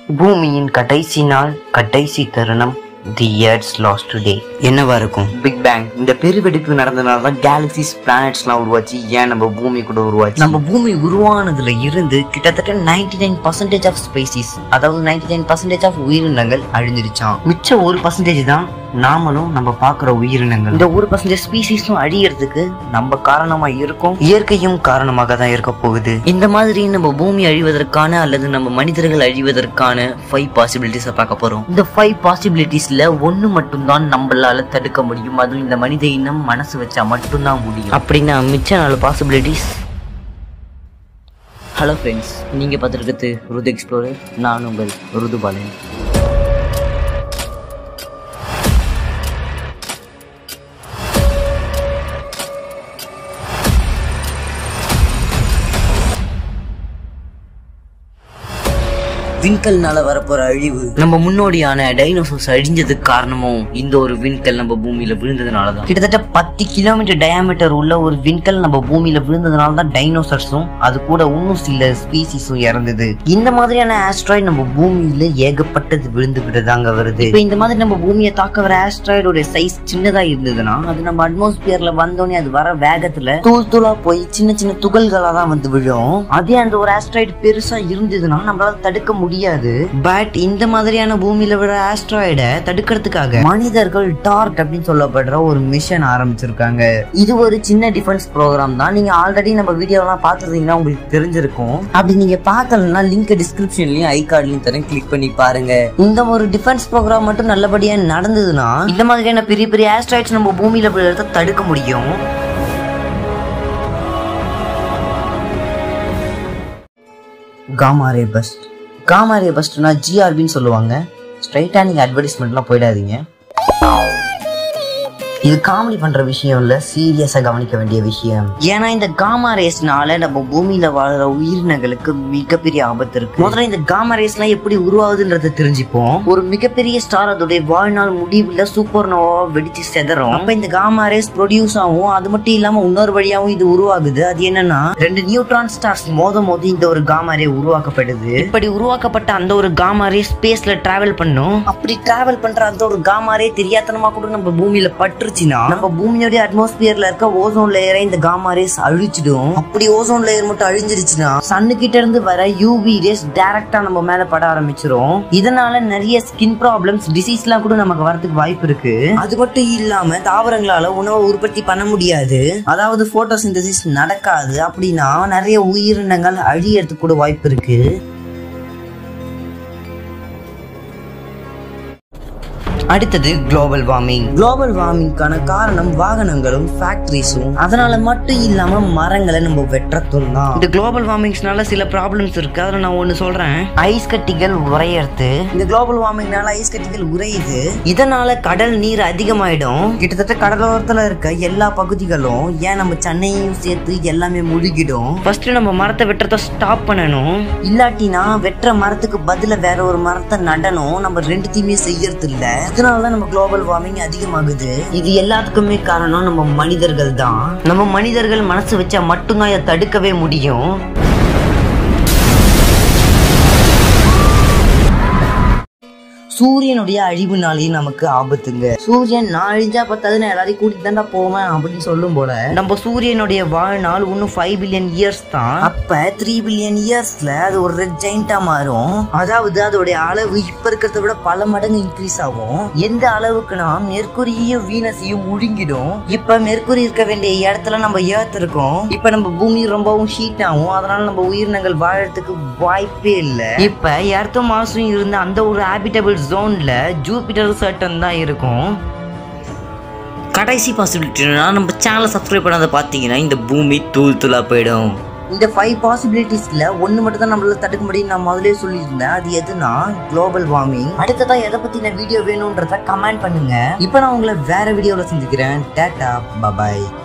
பூமியின் கடைசி நாள் கடைசி தருணம் தி இயர்ஸ் லாஸ்ட் டுடே என்னவா இருக்கும் பிக் பேங் இந்த பெருவெடிப்பு நடந்தனால தான் கேலக்சிஸ் பிளானட்ஸ்லாம் உருவாச்சு ஏன் நம்ம பூமி கூட உருவாச்சு நம்ம பூமி உருவானதுல இருந்து கிட்டத்தட்ட ninety nine percentage of species அதாவது நைன்டி நைன் பர்சன்டேஜ் ஆஃப் உயிரினங்கள் அழிஞ்சிருச்சான் மிச்சம் ஒரு பர்சன்டேஜ் தான் நாமளும் நம்ம பார்க்குற உயிரினங்கள் இந்த ஒரு பர்சன்டேஜ் ஸ்பீசிஸும் அழியறதுக்கு நம்ம காரணமா இருக்கும் இயற்கையும் காரணமாக தான் இருக்க போகுது இந்த மாதிரி நம்ம பூமி அழிவதற்கான அல்லது நம்ம மனிதர்கள் அழிவதற்கான ஃபைவ் பாசிபிலிட்டிஸை பார்க்க போறோம் இந்த ஃபைவ் பாசிபிலிட்டிஸ்ல ஒன்னு மட்டும்தான் நம்மளால தடுக்க முடியும் அதுவும் இந்த மனித இனம் மனசு வச்சா மட்டும்தான் முடியும் அப்படின்னா மிச்ச நாலு பாசிபிலிட்டிஸ் ஹலோ ஃப்ரெண்ட்ஸ் நீங்க பார்த்துருக்கிறது ருது எக்ஸ்ப்ளோரர் நான் உங்கள் ருதுபாலன் விண்கல்னால வரப்போற அழிவு நம்ம முன்னோடியான டைனோசர்ஸ் அழிஞ்சதுக்கு காரணமும் இந்த ஒரு விண்கல் நம்ம பூமியில விழுந்ததுனால தான் கிட்டத்தட்ட பத்து கிலோமீட்டர் டயாமீட்டர் உள்ள ஒரு விண்கல் நம்ம பூமியில விழுந்ததுனால தான் டைனோசர்ஸும் அது கூட இன்னும் சில ஸ்பீசிஸும் இறந்தது இந்த மாதிரியான ஆஸ்ட்ராய்டு நம்ம பூமியில ஏகப்பட்டது விழுந்துகிட்டு தாங்க வருது இப்போ இந்த மாதிரி நம்ம பூமியை தாக்க வர ஆஸ்ட்ராய்டோட சைஸ் சின்னதா இருந்ததுன்னா அது நம்ம அட்மாஸ்பியர்ல வந்தோடனே அது வர வேகத்துல தூள் தூளா போய் சின்ன சின்ன துகள்களா தான் வந்து விழும் அதே அந்த ஒரு ஆஸ்ட்ராய்டு பெருசா இருந்ததுன்னா நம்மளால தடுக்க முடியாது பட் இந்த மாதிரியான பூமியில விழ ஆஸ்ட்ராய்டை தடுக்கிறதுக்காக மனிதர்கள் டார்க் அப்படின்னு சொல்லப்படுற ஒரு மிஷன் ஆரம்பிச்சிருக்காங்க இது ஒரு சின்ன டிஃபென்ஸ் ப்ரோக்ராம் தான் நீங்க ஆல்ரெடி நம்ம வீடியோலாம் பார்த்துருந்தீங்கன்னா உங்களுக்கு தெரிஞ்சிருக்கும் அப்படி நீங்க பார்க்கலன்னா லிங்க் டிஸ்கிரிப்ஷன்லயும் ஐ கார்ட்லயும் தரேன் கிளிக் பண்ணி பாருங்க இந்த ஒரு டிஃபென்ஸ் ப்ரோக்ராம் மட்டும் நல்லபடியா நடந்ததுன்னா இந்த மாதிரியான பெரிய பெரிய ஆஸ்ட்ராய்ட்ஸ் நம்ம பூமியில விழுறத தடுக்க முடியும் காமாரே பஸ்ட் காமாரே பஸ்ட்னா ஜிஆர்பின்னு சொல்லுவாங்க ஸ்ட்ரைட்டாக நீங்கள் அட்வர்டைஸ்மெண்ட்லாம் போயிடாதீங்க இது காமெடி பண்ற விஷயம் இல்ல சீரியஸா கவனிக்க வேண்டிய விஷயம் ஏன்னா இந்த காமா ரேஸ்னால நம்ம பூமியில வாழுற உயிரினங்களுக்கு மிகப்பெரிய ஆபத்து இருக்கு முதல்ல இந்த காமா ரேஸ் எல்லாம் எப்படி உருவாகுதுன்றத தெரிஞ்சுப்போம் ஒரு மிகப்பெரிய ஸ்டார் அதோடைய வாழ்நாள் முடிவுல சூப்பர் நோவா வெடிச்சு செதறும் அப்ப இந்த காமா ரேஸ் ப்ரொடியூஸ் ஆகும் அது மட்டும் இல்லாம இன்னொரு வழியாவும் இது உருவாகுது அது என்னன்னா ரெண்டு நியூட்ரான் ஸ்டார்ஸ் மோத மோதி இந்த ஒரு காமா ரே உருவாக்கப்படுது இப்படி உருவாக்கப்பட்ட அந்த ஒரு காமா ரே ஸ்பேஸ்ல டிராவல் பண்ணும் அப்படி டிராவல் பண்ற அந்த ஒரு காமா ரே தெரியாதனமா கூட நம்ம பூமியில பற்றுச்சுன்னா நம்ம பூமியோட அட்மாஸ்பியர்ல இருக்க ஓசோன் லேயரை இந்த காமா ரேஸ் அழிச்சிடும் அப்படி ஓசோன் லேயர் மட்டும் அழிஞ்சிருச்சுன்னா சன்னு கிட்ட இருந்து வர யூவி ரேஸ் டைரக்டா நம்ம மேல பட ஆரம்பிச்சிரும் இதனால நிறைய ஸ்கின் ப்ராப்ளம்ஸ் டிசீஸ்லாம் கூட நமக்கு வரதுக்கு வாய்ப்பு இருக்கு அது மட்டும் இல்லாம தாவரங்களால உணவை உற்பத்தி பண்ண முடியாது அதாவது போட்டோசிந்தசிஸ் நடக்காது அப்படின்னா நிறைய உயிரினங்கள் அழியறதுக்கு கூட வாய்ப்பு இருக்கு அடுத்தது குளோபல் வார்மிங் குளோபல் வார்மிங்கான காரணம் வாகனங்களும் ஃபேக்டரிஸும் அதனால மட்டும் இல்லாம மரங்களை நம்ம வெட்டத்தும் தான் இந்த குளோபல் வார்மிங்ஸ்னால சில ப்ராப்ளம்ஸ் இருக்கு அதில் நான் ஒன்று சொல்றேன் ஐஸ் கட்டிகள் உறையறது இந்த குளோபல் வார்மிங்னால ஐஸ் கட்டிகள் உறையுது இதனால கடல் நீர் அதிகமாயிடும் கிட்டத்தட்ட கடலோரத்துல இருக்க எல்லா பகுதிகளும் ஏன் நம்ம சென்னையும் சேர்த்து எல்லாமே முழுகிடும் ஃபர்ஸ்ட் நம்ம மரத்தை வெட்டுறத ஸ்டாப் பண்ணணும் இல்லாட்டினா வெட்டுற மரத்துக்கு பதிலா வேற ஒரு மரத்தை நடணும் நம்ம ரெண்டுத்தையுமே செய்யறது இல்ல இதனால நம்ம குளோபல் வார்மிங் அதிகமாகுது இது எல்லாத்துக்குமே காரணம் நம்ம மனிதர்கள் தான் நம்ம மனிதர்கள் மனசு வச்சா மட்டும்தான் இதை தடுக்கவே முடியும் சூரியனுடைய அழிவுனாலேயும் நமக்கு ஆபத்துங்க சூரியன் நான் அழிஞ்சா பத்தாது நான் எல்லாரையும் கூட்டிட்டு தாண்டா போவேன் அப்படின்னு சொல்லும் போல நம்ம சூரியனுடைய வாழ்நாள் இன்னும் ஃபைவ் பில்லியன் இயர்ஸ் தான் அப்ப த்ரீ பில்லியன் இயர்ஸ்ல அது ஒரு ரெட் ஜெயிண்டா மாறும் அதாவது அதோடைய அளவு இப்ப இருக்கிறத விட பல மடங்கு இன்க்ரீஸ் ஆகும் எந்த அளவுக்குனா மெர்க்குரியையும் வீனஸையும் முழுங்கிடும் இப்ப மெர்க்குரி இருக்க வேண்டிய இடத்துல நம்ம ஏர்த் இருக்கோம் இப்ப நம்ம பூமி ரொம்பவும் ஹீட் ஆகும் அதனால நம்ம உயிரினங்கள் வாழறதுக்கு வாய்ப்பே இல்லை இப்ப எர்த்தும் மாசும் இருந்த அந்த ஒரு ஹேபிட்டபிள் ஜோன்ல ஜூபிட்டர் சர்டன் தான் இருக்கும் கடைசி பாசிபிலிட்டினா நம்ம சேனலை சப்ஸ்கிரைப் பண்ணாத பார்த்தீங்கன்னா இந்த பூமி தூள் தூளா போயிடும் இந்த ஃபைவ் பாசிபிலிட்டிஸ்ல ஒன்று மட்டும் தான் நம்மளால தடுக்க முடியும் நான் முதலே சொல்லியிருந்தேன் அது எதுனா குளோபல் வார்மிங் அடுத்ததா எதை பத்தின வீடியோ வேணும்ன்றத கமெண்ட் பண்ணுங்க இப்போ நான் உங்களை வேற வீடியோவில் சந்திக்கிறேன் டேட்டா பபாய்